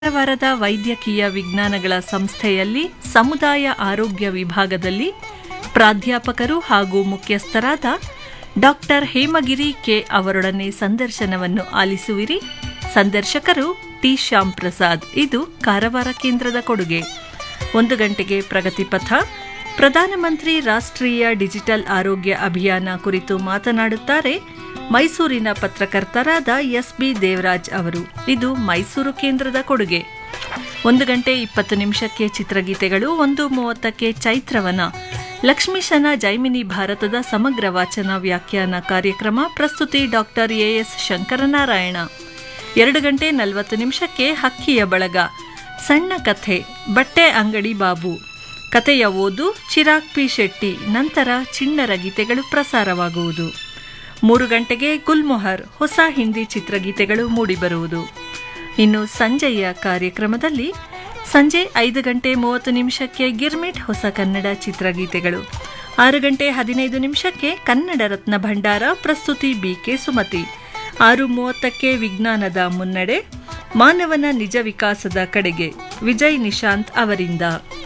ಕಾರವಾರದ ವೈದ್ಯಕೀಯ ವಿಜ್ಞಾನಗಳ ಸಂಸ್ಥೆಯಲ್ಲಿ ಸಮುದಾಯ ಆರೋಗ್ಯ ವಿಭಾಗದಲ್ಲಿ ಪ್ರಾಧ್ಯಾಪಕರು ಹಾಗೂ ಮುಖ್ಯಸ್ಥರಾದ ಡಾಕ್ಟರ್ ಹೇಮಗಿರಿ ಕೆ ಅವರೊಡನೆ ಸಂದರ್ಶನವನ್ನು ಆಲಿಸುವಿರಿ ಸಂದರ್ಶಕರು ಟಿ ಶ್ಯಾಮ್ ಪ್ರಸಾದ್ ಇದು ಕಾರವಾರ ಕೇಂದ್ರದ ಕೊಡುಗೆ ಒಂದು ಗಂಟೆಗೆ ಪ್ರಗತಿಪಥ ಪ್ರಧಾನಮಂತ್ರಿ ರಾಷ್ಟ್ರೀಯ ಡಿಜಿಟಲ್ ಆರೋಗ್ಯ ಅಭಿಯಾನ ಕುರಿತು ಮಾತನಾಡುತ್ತಾರೆ ಮೈಸೂರಿನ ಪತ್ರಕರ್ತರಾದ ಎಸ್ ಬಿ ದೇವರಾಜ್ ಅವರು ಇದು ಮೈಸೂರು ಕೇಂದ್ರದ ಕೊಡುಗೆ ಒಂದು ಗಂಟೆ ಇಪ್ಪತ್ತು ನಿಮಿಷಕ್ಕೆ ಚಿತ್ರಗೀತೆಗಳು ಒಂದು ಮೂವತ್ತಕ್ಕೆ ಚೈತ್ರವನ ಲಕ್ಷ್ಮೀಶನ ಜೈಮಿನಿ ಭಾರತದ ಸಮಗ್ರ ವಾಚನ ವ್ಯಾಖ್ಯಾನ ಕಾರ್ಯಕ್ರಮ ಪ್ರಸ್ತುತಿ ಡಾಕ್ಟರ್ ಎಎಸ್ ಶಂಕರನಾರಾಯಣ ಎರಡು ಗಂಟೆ ನಲವತ್ತು ನಿಮಿಷಕ್ಕೆ ಹಕ್ಕಿಯ ಬಳಗ ಸಣ್ಣ ಕಥೆ ಬಟ್ಟೆ ಅಂಗಡಿ ಬಾಬು ಕಥೆಯ ಓದು ಚಿರಾಗ್ ಪಿ ಶೆಟ್ಟಿ ನಂತರ ಚಿಣ್ಣರ ಗೀತೆಗಳು ಪ್ರಸಾರವಾಗುವುದು ಮೂರು ಗಂಟೆಗೆ ಗುಲ್ಮೊಹರ್ ಹೊಸ ಹಿಂದಿ ಚಿತ್ರಗೀತೆಗಳು ಮೂಡಿಬರುವುದು ಇನ್ನು ಸಂಜೆಯ ಕಾರ್ಯಕ್ರಮದಲ್ಲಿ ಸಂಜೆ ಐದು ಗಂಟೆ ಮೂವತ್ತು ನಿಮಿಷಕ್ಕೆ ಗಿರ್ಮಿಟ್ ಹೊಸ ಕನ್ನಡ ಚಿತ್ರಗೀತೆಗಳು ಆರು ಗಂಟೆ ಹದಿನೈದು ನಿಮಿಷಕ್ಕೆ ಕನ್ನಡ ರತ್ನ ಭಂಡಾರ ಪ್ರಸ್ತುತಿ ಬಿಕೆ ಸುಮತಿ ಆರು ಮೂವತ್ತಕ್ಕೆ ವಿಜ್ಞಾನದ ಮುನ್ನಡೆ ಮಾನವನ ನಿಜ ವಿಕಾಸದ ಕಡೆಗೆ ವಿಜಯ್ ನಿಶಾಂತ್ ಅವರಿಂದ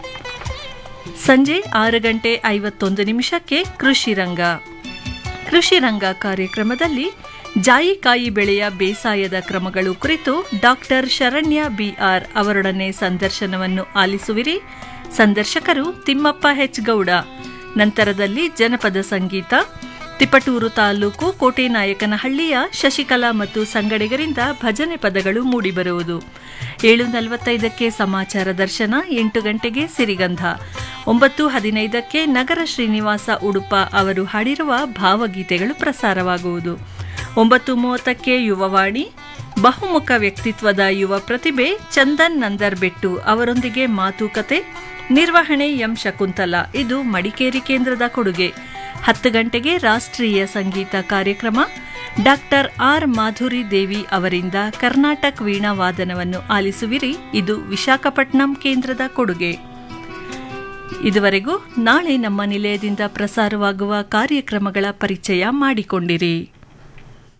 ಸಂಜೆ ಆರು ಗಂಟೆ ಐವತ್ತೊಂದು ನಿಮಿಷಕ್ಕೆ ಕೃಷಿ ರಂಗ ಕೃಷಿ ರಂಗ ಕಾರ್ಯಕ್ರಮದಲ್ಲಿ ಜಾಯಿಕಾಯಿ ಬೆಳೆಯ ಬೇಸಾಯದ ಕ್ರಮಗಳು ಕುರಿತು ಡಾಕ್ಟರ್ ಶರಣ್ಯ ಬಿಆರ್ ಅವರೊಡನೆ ಸಂದರ್ಶನವನ್ನು ಆಲಿಸುವಿರಿ ಸಂದರ್ಶಕರು ತಿಮ್ಮಪ್ಪ ಹೆಚ್ ಗೌಡ ನಂತರದಲ್ಲಿ ಜನಪದ ಸಂಗೀತ ತಿಪಟೂರು ತಾಲೂಕು ಕೋಟೆನಾಯಕನಹಳ್ಳಿಯ ಶಶಿಕಲಾ ಮತ್ತು ಸಂಗಡಿಗರಿಂದ ಭಜನೆ ಪದಗಳು ಮೂಡಿಬರುವುದು ಏಳು ನಲವತ್ತೈದಕ್ಕೆ ಸಮಾಚಾರ ದರ್ಶನ ಎಂಟು ಗಂಟೆಗೆ ಸಿರಿಗಂಧ ಒಂಬತ್ತು ಹದಿನೈದಕ್ಕೆ ನಗರ ಶ್ರೀನಿವಾಸ ಉಡುಪ ಅವರು ಹಾಡಿರುವ ಭಾವಗೀತೆಗಳು ಪ್ರಸಾರವಾಗುವುದು ಒಂಬತ್ತು ಮೂವತ್ತಕ್ಕೆ ಯುವವಾಣಿ ಬಹುಮುಖ ವ್ಯಕ್ತಿತ್ವದ ಯುವ ಪ್ರತಿಭೆ ಚಂದನ್ ನಂದರ್ ಬೆಟ್ಟು ಅವರೊಂದಿಗೆ ಮಾತುಕತೆ ನಿರ್ವಹಣೆ ಎಂ ಶಕುಂತಲಾ ಇದು ಮಡಿಕೇರಿ ಕೇಂದ್ರದ ಕೊಡುಗೆ ಹತ್ತು ಗಂಟೆಗೆ ರಾಷ್ಟ್ರೀಯ ಸಂಗೀತ ಕಾರ್ಯಕ್ರಮ ಡಾಕ್ಟರ್ ಆರ್ ಮಾಧುರಿ ದೇವಿ ಅವರಿಂದ ಕರ್ನಾಟಕ ವೀಣಾ ವಾದನವನ್ನು ಆಲಿಸುವಿರಿ ಇದು ವಿಶಾಖಪಟ್ನಂ ಕೇಂದ್ರದ ಕೊಡುಗೆ ಇದುವರೆಗೂ ನಾಳೆ ನಮ್ಮ ನಿಲಯದಿಂದ ಪ್ರಸಾರವಾಗುವ ಕಾರ್ಯಕ್ರಮಗಳ ಪರಿಚಯ ಮಾಡಿಕೊಂಡಿರಿ